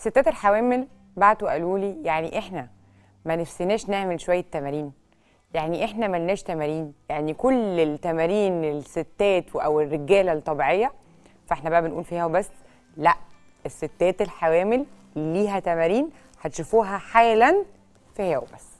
ستات الحوامل بعتوا قالوا لي يعني احنا ما نفسناش نعمل شويه تمارين يعني احنا ملناش تمارين يعني كل التمارين الستات او الرجاله الطبيعيه فاحنا بقى بنقول فيها وبس لا الستات الحوامل ليها تمارين هتشوفوها حالا في هي وبس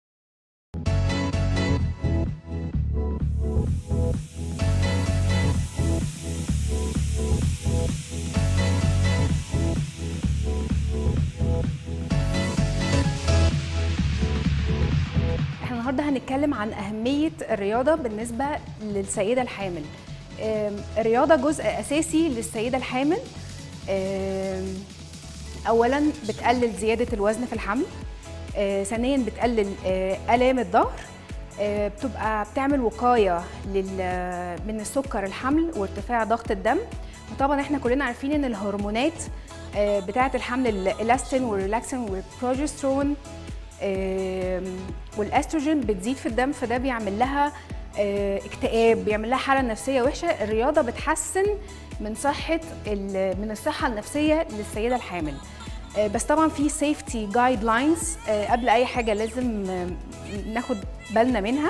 احنا النهارده هنتكلم عن أهمية الرياضة بالنسبة للسيدة الحامل. آم، الرياضة جزء أساسي للسيدة الحامل. آم، أولاً بتقلل زيادة الوزن في الحمل. آه، ثانياً بتقلل آه، آلام الظهر. آه، بتبقى بتعمل وقاية لل- من السكر الحمل وارتفاع ضغط الدم. وطبعا احنا كلنا عارفين ان الهرمونات آه، بتاعة الحمل الالاستين والريلاكسين والبروجسترون آم، والاستروجين بتزيد في الدم فده بيعمل لها آه، اكتئاب بيعمل لها حاله نفسيه وحشه الرياضه بتحسن من صحه ال- من الصحه النفسيه للسيده الحامل آه، بس طبعا في سيفتي جايد لاينز قبل اي حاجه لازم آه، ناخد بالنا منها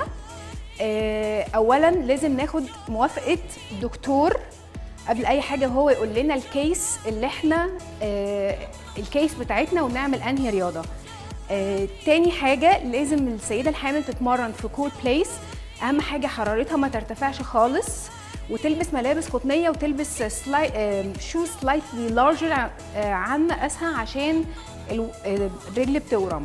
آه، اولا لازم ناخد موافقه دكتور قبل اي حاجه هو يقول لنا الكيس اللي احنا آه، الكيس بتاعتنا ونعمل انهي رياضه آه، تاني حاجة لازم السيدة الحامل تتمرن في كول بليس أهم حاجة حرارتها ما ترتفعش خالص وتلبس ملابس قطنية وتلبس سلاي... شو سلايتلي لارجر عن مقاسها عشان ال- آه، الرجل بتورم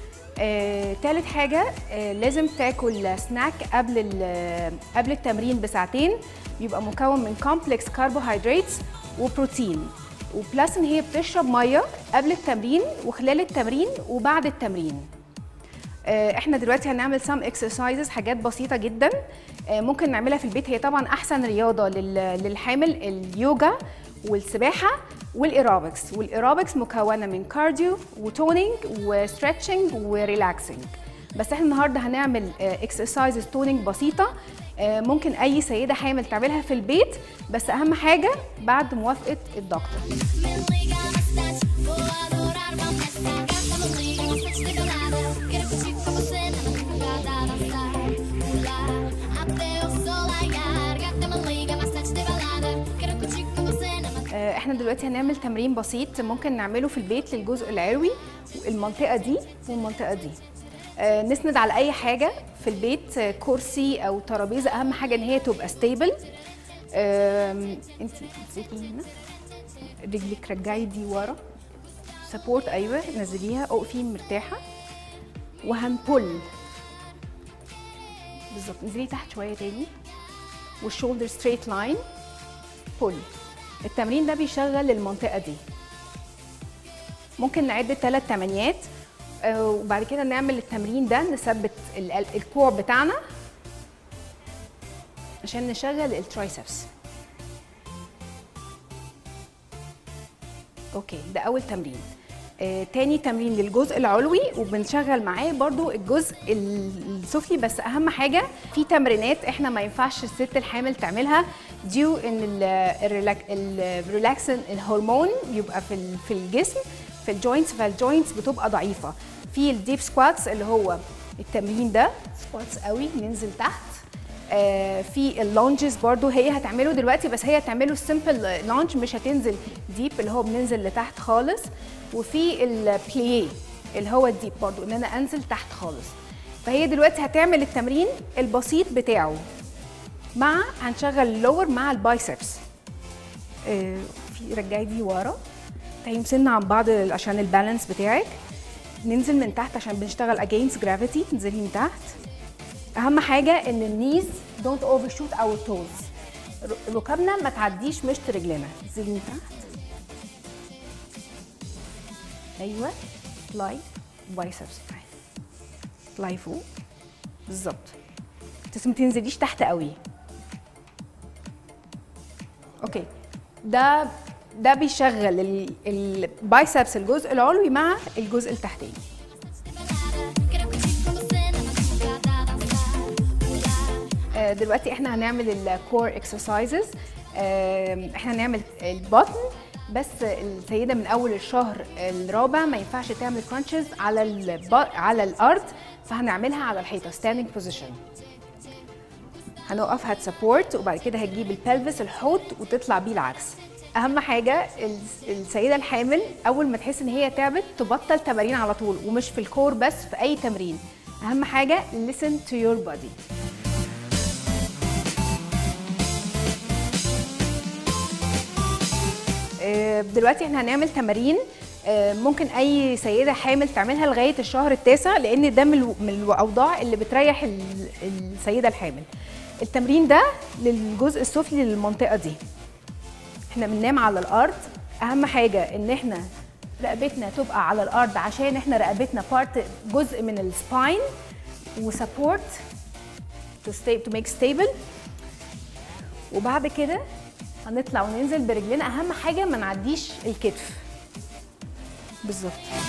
آه، تالت حاجة آه، لازم تاكل سناك قبل ال- قبل التمرين بساعتين بيبقى مكون من كومبلكس كربوهيدرات وبروتين وبلس ان هي بتشرب ميه قبل التمرين وخلال التمرين وبعد التمرين آه، احنا دلوقتي هنعمل سام اكسرسايزز حاجات بسيطه جدا آه، ممكن نعملها في البيت هي طبعا احسن رياضه لل- للحامل اليوجا والسباحه والايروبكس والايروبكس مكونه من كارديو وتونينج وستريتشنج وريلاكسنج بس احنا النهارده هنعمل اكسرسايزز تونينج بسيطه آه، ممكن اي سيده حامل تعملها في البيت بس اهم حاجه بعد موافقه الدكتور Me liga bastante, vou adorar, vamos nessa gata me liga bastante de balada. Quero curtir com você na madrugada, dançar, pular até o sol raiar. Gata me liga bastante de balada. Quero curtir com você na madrugada. آه، احنا دلوقتي هنعمل تمرين بسيط ممكن نعمله في البيت للجزء العلوي المنطقه دي والمنطقه دي آه، نسند على اي حاجه في البيت آه، كرسي او ترابيزه اهم حاجه ان هي تبقى ستيبل انت امسكي هنا رجلك رجعي دي ورا سبورت ايوه نزليها اقفي مرتاحه وهنبل بالظبط انزلي تحت شويه تاني والشولدر ستريت لاين بول التمرين ده بيشغل المنطقه دي ممكن نعد ثلاث تمانيات آه، وبعد كده نعمل التمرين ده نثبت ال- ال- الكوع بتاعنا عشان نشغل الترايسبس اوكي ده اول تمرين آه، تاني تمرين للجزء العلوي وبنشغل معاه برضو الجزء ال- السفلي بس اهم حاجه في تمرينات احنا ما ينفعش الست الحامل تعملها ديو ان ال- الريلاك- الريلاكسن الهرمون بيبقى في ال- في الجسم في الجوينتس فالجوينتس بتبقى ضعيفه في الديب سكواتس اللي هو التمرين ده سكواتس قوي ننزل تحت آه، في اللونجز برضو هي هتعمله دلوقتي بس هي هتعمله السمبل لونج مش هتنزل ديب اللي هو بننزل لتحت خالص وفي البليه اللي هو الديب برضو ان انا انزل تحت خالص فهي دلوقتي هتعمل التمرين البسيط بتاعه مع هنشغل اللور مع البايسبس آه، في رجعي دي ورا تعالي سنة عن بعض عشان البالانس بتاعك ننزل من تحت عشان بنشتغل against gravity تنزلي من تحت اهم حاجه ان النيز دونت اوفر شوت اور توز ركبنا ما تعديش مشط رجلنا نزلي من تحت ايوه فلاي بايسبس تعالي فلاي فوق بالظبط بس ما تنزليش تحت قوي اوكي ده ده بيشغل البايسبس الجزء العلوي مع الجزء التحتاني Quero curtir com você na madrugada, dançar, pular آه، دلوقتي احنا هنعمل الكور اكسرسايزز احنا هنعمل البطن بس السيده من اول الشهر الرابع ما ينفعش تعمل كرانشز على الب... على الارض فهنعملها على الحيطه ستاندنج بوزيشن هنقف هتسبورت وبعد كده هتجيب البلفس الحوض وتطلع بيه العكس اهم حاجه الس- السيده الحامل اول ما تحس ان هي تعبت تبطل تمارين على طول ومش في الكور بس في اي تمرين اهم حاجه listen to your body آه، دلوقتي احنا هنعمل تمارين آه، ممكن اي سيده حامل تعملها لغايه الشهر التاسع لان ده من الو- من الاوضاع اللي بتريح ال- السيده الحامل التمرين ده للجزء السفلي للمنطقه دي احنا بننام على الارض اهم حاجه ان احنا رقبتنا تبقى على الارض عشان احنا رقبتنا بارت جزء من السباين وسبورت to stay to make stable وبعد كده هنطلع وننزل برجلنا اهم حاجه ما نعديش الكتف بالظبط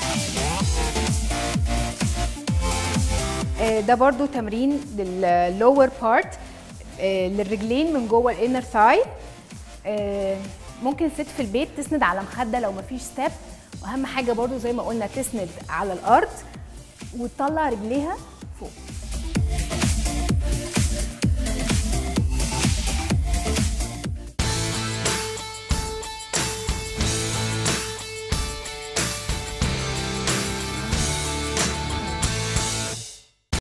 آه، ده برضو تمرين لللور بارت للرجلين من جوه الانر ثاي ممكن الست في البيت تسند على مخده لو مفيش ستيب واهم حاجه برضو زي ما قلنا تسند على الارض وتطلع رجليها فوق